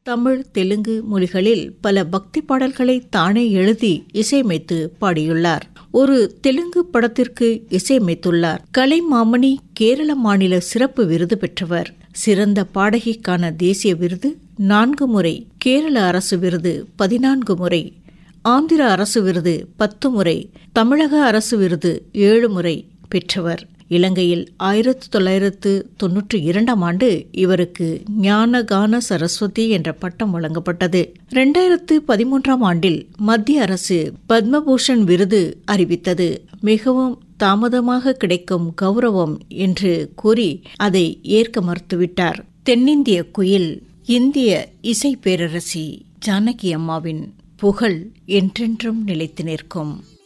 தமிழ் தெலுங்கு மொழிகளில் பல பக்தி பாடல்களை தானே எழுதி இசையமைத்து பாடியுள்ளார் ஒரு தெலுங்கு படத்திற்கு இசையமைத்துள்ளார் கலைமாமணி கேரள மாநில சிறப்பு விருது பெற்றவர் சிறந்த பாடகிக்கான தேசிய விருது நான்கு முறை கேரள அரசு விருது பதினான்கு முறை ஆந்திர அரசு விருது பத்து முறை தமிழக அரசு விருது ஏழு முறை பெற்றவர் இலங்கையில் ஆயிரத்தி தொள்ளாயிரத்து தொன்னூற்றி இரண்டாம் ஆண்டு இவருக்கு ஞானகான சரஸ்வதி என்ற பட்டம் வழங்கப்பட்டது இரண்டாயிரத்து பதிமூன்றாம் ஆண்டில் மத்திய அரசு பத்மபூஷன் விருது அறிவித்தது மிகவும் தாமதமாக கிடைக்கும் கௌரவம் என்று கூறி அதை ஏற்க மறுத்துவிட்டார் தென்னிந்திய குயில் இந்திய இசை பேரரசி ஜானகி அம்மாவின் புகழ் என்றென்றும் நிலைத்து நிற்கும்